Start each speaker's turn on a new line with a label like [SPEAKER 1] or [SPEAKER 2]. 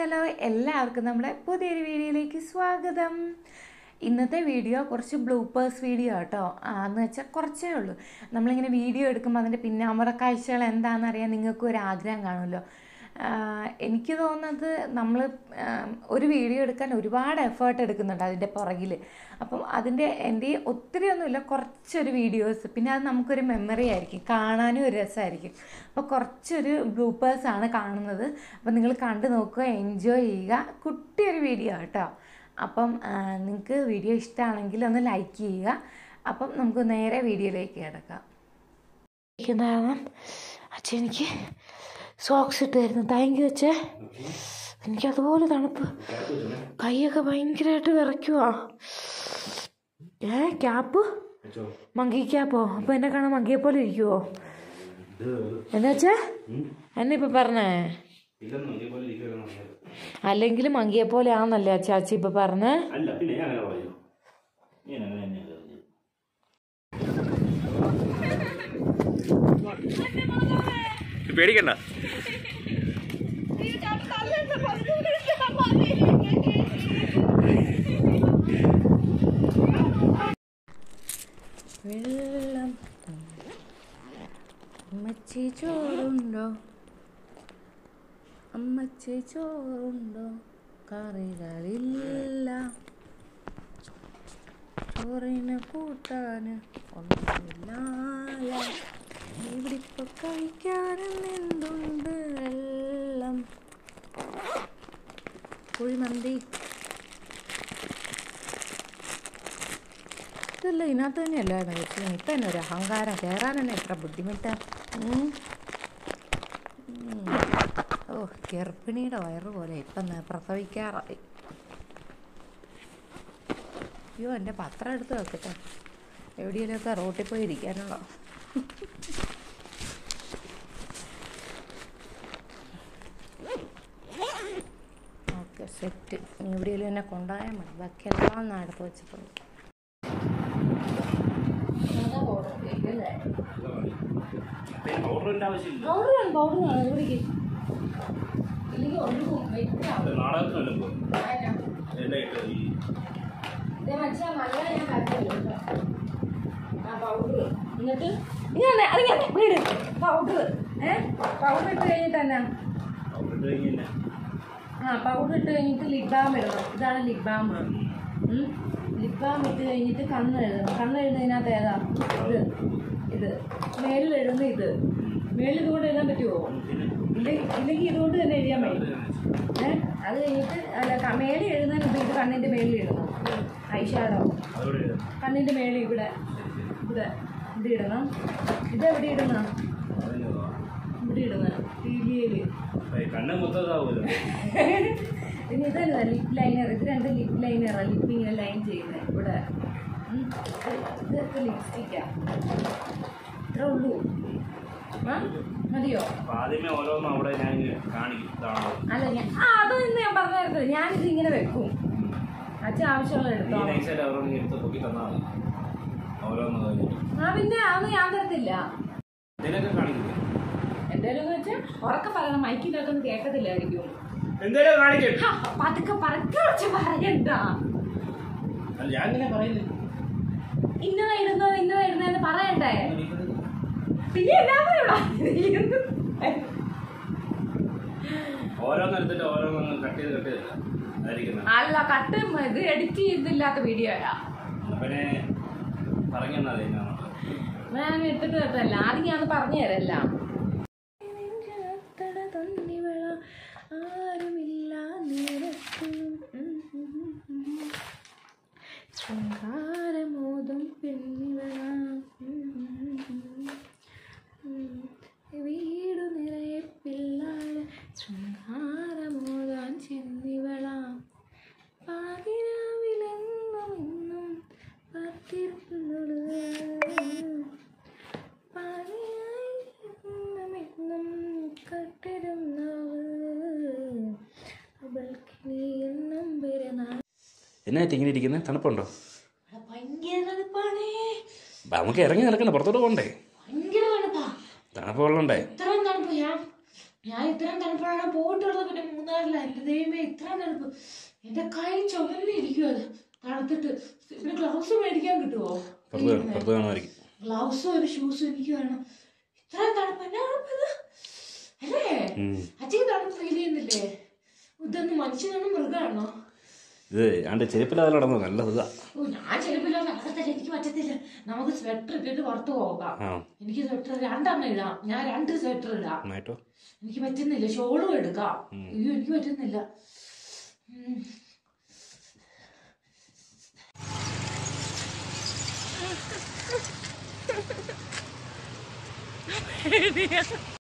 [SPEAKER 1] Hello എല്ലാവർക്കും നമ്മുടെ പുതിയൊരു വീഡിയോയിലേക്ക് സ്വാഗതം ഇന്നത്തെ വീഡിയോ കുറച്ച് ബ്ലൂപ്പേഴ്സ് വീഡിയോ കേട്ടോ ആ, എന്ന് വെച്ചാൽ കുറച്ചേ ഉള്ളൂ നമ്മളിങ്ങനെ വീഡിയോ എടുക്കുമ്പോൾ അതിൻ്റെ പിന്നാമ്പറ കാഴ്ചകൾ എന്താണെന്ന് അറിയാൻ നിങ്ങൾക്കും ഒരു ആഗ്രഹം കാണുമല്ലോ ആ, എനിക്ക് തോന്നുന്നത് നമ്മൾ ഒരു വീഡിയോ എടുക്കാൻ ഒരുപാട് എഫേർട്ട് എടുക്കുന്നുണ്ട് അതിൻ്റെ പുറകിൽ അപ്പം അതിൻ്റെ എൻ്റെ ഒത്തിരി ഒന്നുമില്ല കുറച്ചൊരു വീഡിയോസ് പിന്നെ അത് നമുക്കൊരു മെമ്മറി ആയിരിക്കും കാണാനും ഒരു രസമായിരിക്കും അപ്പോൾ കുറച്ചൊരു ബ്ലൂപ്പേഴ്സാണ് കാണുന്നത് അപ്പം നിങ്ങൾ കണ്ടു നോക്കുക എൻജോയ് ചെയ്യുക കുട്ടിയൊരു വീഡിയോ കേട്ടോ അപ്പം നിങ്ങൾക്ക് വീഡിയോ ഇഷ്ടമാണെങ്കിൽ ഒന്ന് ലൈക്ക് ചെയ്യുക അപ്പം നമുക്ക് നേരെ വീഡിയോയിലേക്ക് കിടക്കാം
[SPEAKER 2] ഇരിക്കുന്നതാണ് അച്ഛൻ എനിക്ക് സോക്സ് ഇട്ട് തരുന്നു താങ്ക് യു അച്ഛേ എനിക്ക് അതുപോലെ തണുപ്പ് കൈയൊക്കെ ഭയങ്കരമായിട്ട് വിറയ്ക്കുവാ ഏ ക്യാപ്പ് മങ്കി ക്യാപ്പോ അപ്പൊ എന്നെ കാണാൻ മങ്കിയെ പോലെ ഇരിക്കുവോ എന്നാ വെച്ചാ എന്നെ ഇപ്പൊ പറഞ്ഞേ അല്ലെങ്കിൽ മങ്കിയെ പോലെ ആന്നല്ലേ അച്ചാച്ചി ഇപ്പൊ പറഞ്ഞേ
[SPEAKER 3] അല്ല പിന്നെ ഞാൻ അങ്ങനെ പറഞ്ഞു ഞാൻ അങ്ങനെ തന്നെയല്ലേ പറഞ്ഞത്. പേടിക്കണ്ട
[SPEAKER 1] വെള്ളം അമ്മച്ചി ചോറുണ്ടോ അമ്മച്ചി ചോറുണ്ടോ കറികളില്ല ചോറിന് കൂട്ടാന് ഒന്നുമില്ല ഇവിടെ ഇപ്പൊ കഴിക്കാനും എന്തുണ്ട് വെള്ളം കുഴിമന്തി ഇതല്ല ഇതിനകത്ത് തന്നെയല്ല വെച്ച് ഇപ്പം തന്നെ ഒരു അഹങ്കാരം കയറാൻ തന്നെ എത്ര ബുദ്ധിമുട്ടാ ഉം. ഉം. ഓ ഗർഭിണിയുടെ വയറ് പോലെ ഇപ്പം ന- പ്രസവിക്കാറായി അയ്യോ എൻ്റെ പത്രം എടുത്ത് വെക്കട്ടെ എവിടെയെങ്കിലുമൊക്കെ റോട്ടിൽ പോയി ഇരിക്കാനുള്ള ഓക്കെ സെറ്റ് ഇനി എവിടെയെങ്കിലും എന്നെ കൊണ്ടുപോയാൽ മതി ബാക്കിയെല്ലാം നടത്ത് വെച്ചിട്ടുള്ളൂ
[SPEAKER 3] ഓർഡറിന്റെ ആവശ്യമില്ല അത് നാടകത്തിനല്ലേ പോകും എല്ലാം ഇട്ട് ഈ
[SPEAKER 1] എന്നിട്ട് ഇങ്ങനെ അറിയാതെ വീട് പൗഡർ ഏ പൗഡർ ഇട്ട് കഴിഞ്ഞിട്ട് തന്നെ
[SPEAKER 3] ഓർഡർ ഇട്ട് കഴിഞ്ഞാൽ
[SPEAKER 1] ആ പൗഡർ ഇട്ട് കഴിഞ്ഞിട്ട് ലിപ് ബാം ഇടണം ഇതാണ് ലിപ് ബാം ലിപ് ബാം ഇട്ട് കഴിഞ്ഞിട്ട് കണ്ണ് എഴുതണം കണ്ണ് എഴുതുന്നതിനകത്ത് ഏതാ ഇത് ഇത് മേലിൽ എഴുതുന്ന ഇത് മേലിൽ ഇതുകൊണ്ട് എഴുതാൻ പറ്റുമോ ഇല്ലെങ്കിൽ ഇല്ലെങ്കിൽ ഇതുകൊണ്ട് തന്നെ എഴുതാൻ പറ്റും ഏ അത് കഴിഞ്ഞിട്ട് അല്ല ക- മേളിൽ എഴുതാൻ ഇത് ഇത് കണ്ണിൻ്റെ മേളിൽ എഴുതണം ഐഷാഡോ
[SPEAKER 3] അതോടെ എഴുതാം.
[SPEAKER 1] കണ്ണിൻ്റെ മേളിൽ ഇവിടെ ഇവിടെ ഇവിടെ ഇടണം ഇതെവിടെ ഇടണം
[SPEAKER 3] അതിന് പോവാം.
[SPEAKER 1] ഇവിടെ ഇടണം പീലിയയിൽ
[SPEAKER 3] ഏയ് കണ്ണ് മൊത്തതാവുമല്ലോ
[SPEAKER 1] പിന്നെ ഇതല്ല ലിപ് ലൈനർ ഇത് രണ്ട് ലിപ് ലൈനറാണ് ലിപ്പ് ഇങ്ങനെ ലൈൻ ചെയ്യുന്നത് ഇവിടെ ഉം. ഇത് ഇതൊക്കെ ലിപ്സ്റ്റിക്കാ ഇത്രേ ഉള്ളൂ ആ മതിയോ
[SPEAKER 3] അപ്പൊ ആദ്യമേ ഓരോന്നും അവിടെ ഞാൻ ഇങ്ങനെ കാണിക്കും ഇതാണോ
[SPEAKER 1] അല്ല ഞാൻ ആ അത് ഇന്ന് ഞാൻ പറഞ്ഞു തരത്തില്ല ഞാനിത് ഇങ്ങനെ വെക്കും അച്ഛൻ ആവശ്യമുള്ള
[SPEAKER 3] നീ
[SPEAKER 1] എടുത്തോ
[SPEAKER 3] നൈസായിട്ട് അവരോട് എടുത്ത് പൊക്കി തന്നാൽ മതി ഓരോന്ന് കഴിഞ്ഞിട്ട്
[SPEAKER 1] ആ പിന്നെ അത് ഞാൻ തരത്തില്ല
[SPEAKER 3] എന്തെങ്കിലുമൊക്കെ കാണിക്കും
[SPEAKER 1] എന്തായാലും വെച്ചാൽ ഉറക്കെ പറയണം മൈക്കിനകത്തൊന്നും കേൾക്കത്തില്ലായിരിക്കും
[SPEAKER 3] എന്തെങ്കിലും കാണിക്കും
[SPEAKER 1] ഹാ, പതുക്കെ പറക്കെ വെച്ച് പറയണ്ട
[SPEAKER 3] അല്ല ഞാൻ ഇങ്ങനെ പറയുന്നത്
[SPEAKER 1] ഇന്നതാ ഇടുന്നത് ഇന്നതാ ഇടുന്നതെന്ന് പറയണ്ടേ പിന്നെ എല്ലാവരും ഇവിടെ
[SPEAKER 3] ഓരോന്ന് എടുത്തിട്ട് ഓരോന്ന് കട്ട് ചെയ്ത് കട്ട് ചെയ്തില്ല ആയിരിക്കുന്നത്
[SPEAKER 1] അല്ല കട്ട് ഇത് എഡിറ്റ് ചെയ്തില്ലാത്ത വീഡിയോയാ
[SPEAKER 3] പിന്നെ പറഞ്ഞു തന്നാൽ എന്നാണ്
[SPEAKER 1] ഞാൻ എടുത്തിട്ട് തരത്തല്ല ആദ്യം ഞാൻ പറഞ്ഞു തരല്ല ആരുമില്ല ശൃംഗാരമോദം പെണ്ണിവള വീടു നിറയെ പിള്ളാര് ശൃംഗാരമോദാൻ ചെന്നിവള പാതിരാവിലെന്നും ഇന്നും കാത്തിരുന്നത് പാതിയായി എന്നും എന്നും കാത്തിരുന്നവൾ അവൾക്കിനി എന്നും പെരുന്നാൾ
[SPEAKER 3] എന്നാ ഇങ്ങനെ ഇരിക്കുന്നത് തണുപ്പുണ്ടോ
[SPEAKER 2] ഭയങ്കര തണുപ്പാണേ
[SPEAKER 3] അപ്പൊ നമുക്ക് ഇറങ്ങി നടക്കണ്ട പുറത്തോട്ട് പോകണ്ടേ
[SPEAKER 2] ഭയങ്കര തണുപ്പാ
[SPEAKER 3] തണുപ്പ് വെള്ളണ്ടേ
[SPEAKER 2] ഇത്രയും തണുപ്പ് ഞാൻ ഞാൻ ഇത്രയും തണുപ്പാണ് പോയിട്ടുള്ളത് പിന്നെ മൂന്നാറിലല്ല എന്റെ ദൈവമേ ഇത്ര തണുപ്പ് എന്റെ കൈ ചുമന്നിരിക്കും അത് തണുത്തിട്ട് പിന്നെ ഗ്ലൗസ് മേടിക്കാൻ കിട്ടുമോ
[SPEAKER 3] പുറത്ത് പുറത്ത് കാണുമായിരിക്കും
[SPEAKER 2] ഗ്ലൗസും ഒരു ഷൂസും എനിക്ക് വേണം ഇത്ര തണുപ്പ് എന്നാ തണുപ്പത് അല്ലേ
[SPEAKER 3] ഉം.
[SPEAKER 2] അച്ഛക്ക് തണുപ്പ് ഫീൽ ചെയ്യുന്നില്ലേ ഇതൊന്നും മനുഷ്യനാണോ മൃഗമാണോ
[SPEAKER 3] ഇത് ആണ്ട് ചെരുപ്പില്ലാതെ നടന്നു നല്ല സുഖ
[SPEAKER 2] ഓ ഞാൻ ചെരുപ്പില്ലാതെ നടക്കത്തില്ല എനിക്ക് പറ്റത്തില്ല നമുക്ക് സ്വെറ്റർ ഇട്ടിട്ട് പുറത്ത് പോകാം
[SPEAKER 3] ആ
[SPEAKER 2] എനിക്ക് സ്വെറ്റർ രണ്ടെണ്ണം ഇടാം ഞാൻ രണ്ട് സ്വെറ്റർ ഇടാം
[SPEAKER 3] നന്നായിട്ടോ
[SPEAKER 2] എനിക്ക് പറ്റുന്നില്ല ഷോളും എടുക്കാം അയ്യോ എനിക്ക് പറ്റുന്നില്ല ഉം.